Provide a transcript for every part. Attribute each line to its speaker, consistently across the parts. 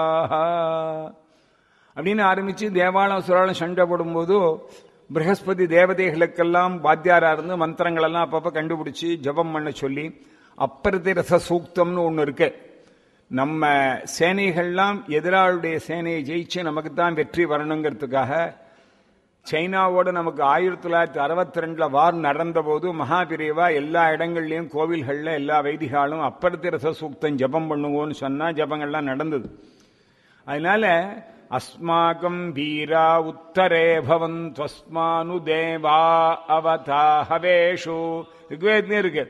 Speaker 1: அப்படின்னு ஆரம்பிச்சு தேவாலம் சுராலம் சண்டை போடும்போது பிரகஸ்பதி தேவதைகளுக்கெல்லாம் வாத்தியாரா இருந்து மந்திரங்கள் எல்லாம் அப்பப்ப கண்டுபிடிச்சு ஜபம் பண்ண சொல்லி அப்பரதி ரச சூக்தம்னு ஒண்ணு இருக்கு நம்ம சேனைகள்லாம் எதிராளுடைய சேனையை ஜெயிச்சு நமக்கு தான் வெற்றி வரணுங்கிறதுக்காக சைனாவோட நமக்கு ஆயிரத்தி தொள்ளாயிரத்தி அறுபத்தி ரெண்டுல வார் நடந்த போது மகாபிரிவா எல்லா இடங்கள்லயும் கோவில்கள்ல எல்லா வைதிகாலும் அப்பரத்தி ரச சூக்தம் ஜபம் பண்ணுவோன்னு சொன்னா ஜபங்கள்லாம் நடந்தது அதனால அஸ்மாகம் வீரா உத்தரே பவன் துவஸ்மானு தேவா அவதாஹவேஷு ரிக்வேத்னே இருக்கு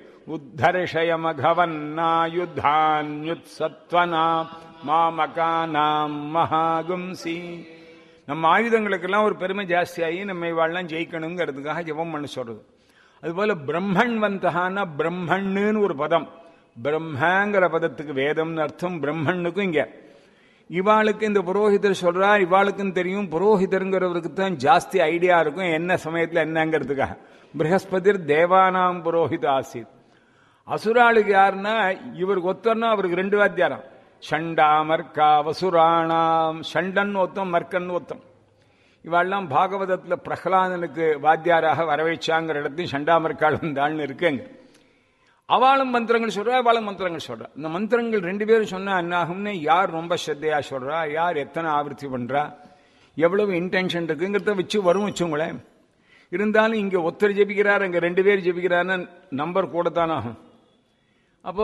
Speaker 1: உத்தர்ஷயமகவன்னாயுத்தான்யுத் சத்வனாம் மாமகானாம் மகாகும்சி நம்ம ஆயுதங்களுக்கெல்லாம் ஒரு பெருமை ஜாஸ்தியாகி நம்ம இவாள்லாம் ஜெயிக்கணுங்கிறதுக்காக ஜெபம் பண்ண சொல்றது அதுபோல பிரம்மன் வந்தகான பிரம்மன்னு ஒரு பதம் பிரம்மங்கிற பதத்துக்கு வேதம்னு அர்த்தம் பிரம்மனுக்கும் இங்க இவாளுக்கு இந்த புரோஹிதர் சொல்றா இவாளுக்கும் தெரியும் புரோஹிதருங்கிறவருக்கு தான் ஜாஸ்தி ஐடியா இருக்கும் என்ன சமயத்துல என்னங்கிறதுக்காக பிரகஸ்பதிர் தேவானாம் புரோஹித ஆசித் அசுராளுக்கு யாருன்னா இவருக்கு ஒத்தர்னா அவருக்கு ரெண்டு வாத்தியாரம் ஷண்டா மர்க்கா வசுராணாம் ஷண்டன் ஒத்தம் மர்க்கன் ஒத்தம் இவாள்லாம் பாகவதத்துல பிரகலாதனுக்கு வாத்தியாராக வரவேச்சாங்கிற இடத்தையும் ஷண்டாமர்காள் வந்தாள்னு இருக்குங்க அவளும் மந்திரங்கள் சொல்றா அவளும் மந்திரங்கள் சொல்றா இந்த மந்திரங்கள் ரெண்டு பேரும் சொன்னா என்ன ஆகும்னு யார் ரொம்ப ஸ்ரத்தையா சொல்றா யார் எத்தனை ஆவர்த்தி பண்றா எவ்வளவு இன்டென்ஷன் இருக்குங்கிறத வச்சு வரும் வச்சுங்களேன் இருந்தாலும் இங்க ஒருத்தர் ஜெபிக்கிறார் அங்க ரெண்டு பேர் ஜெபிக்கிறாருன்னு நம்பர் கூட தான் ஆகும் அப்போ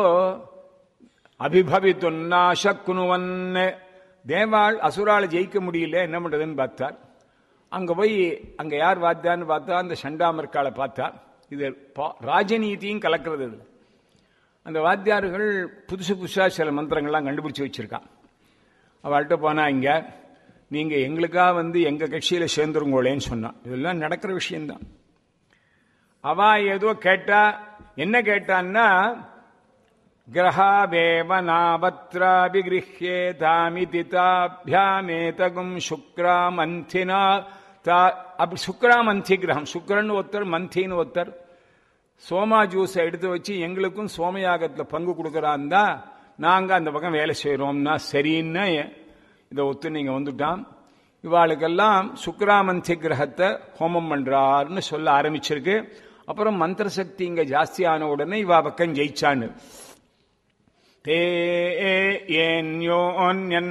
Speaker 1: அபிபவித்துன்னாசக்குனுவன் தேவாள் அசுரால் ஜெயிக்க முடியல என்ன பண்றதுன்னு பார்த்தார் அங்க போய் அங்க யார் பார்த்தான்னு பார்த்தா அந்த சண்டாமர்காலை பார்த்தா இது ராஜநீதியும் கலக்கிறது இது அந்த வாத்தியார்கள் புதுசு புதுசா சில மந்திரங்கள்லாம் கண்டுபிடிச்சு வச்சிருக்கான் அவள்கிட்ட போனா இங்க நீங்க எங்களுக்காக வந்து எங்க கட்சியில சேர்ந்துருங்கோளேன்னு சொன்னான் இதெல்லாம் நடக்கிற விஷயம்தான் அவ ஏதோ கேட்டா என்ன கேட்டான்னா கிரகாவேவ நாவத்ராபிகிருஹ்யேதாமிதி தாபியாமேதகும் சுக்ராமந்தினா அப்படி சுக்ராமந்தி கிரகம் சுக்கரன் ஒருத்தர் மந்தின்னு ஒருத்தர் சோமா ஜூஸை எடுத்து வச்சு எங்களுக்கும் சோமயாகத்தில் பங்கு கொடுக்குறாந்தா நாங்க அந்த பக்கம் வேலை செய்யறோம்னா சரின்னு இதை ஒத்து நீங்க வந்துட்டான் இவாளுக்கெல்லாம் சுக்ராமந்தி கிரகத்தை ஹோமம் பண்றாருன்னு சொல்ல ஆரம்பிச்சிருக்கு அப்புறம் மந்திர சக்தி இங்க ஜாஸ்தியான உடனே இவா பக்கம் ஜெயிச்சான்னு தே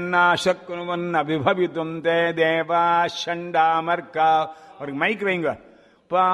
Speaker 1: ஏன்யோன்யன்னாசக்குவன் அபிபவித்தும் தே தேவா ஷண்டாமர்கா அவருக்கு மைக் வைங்க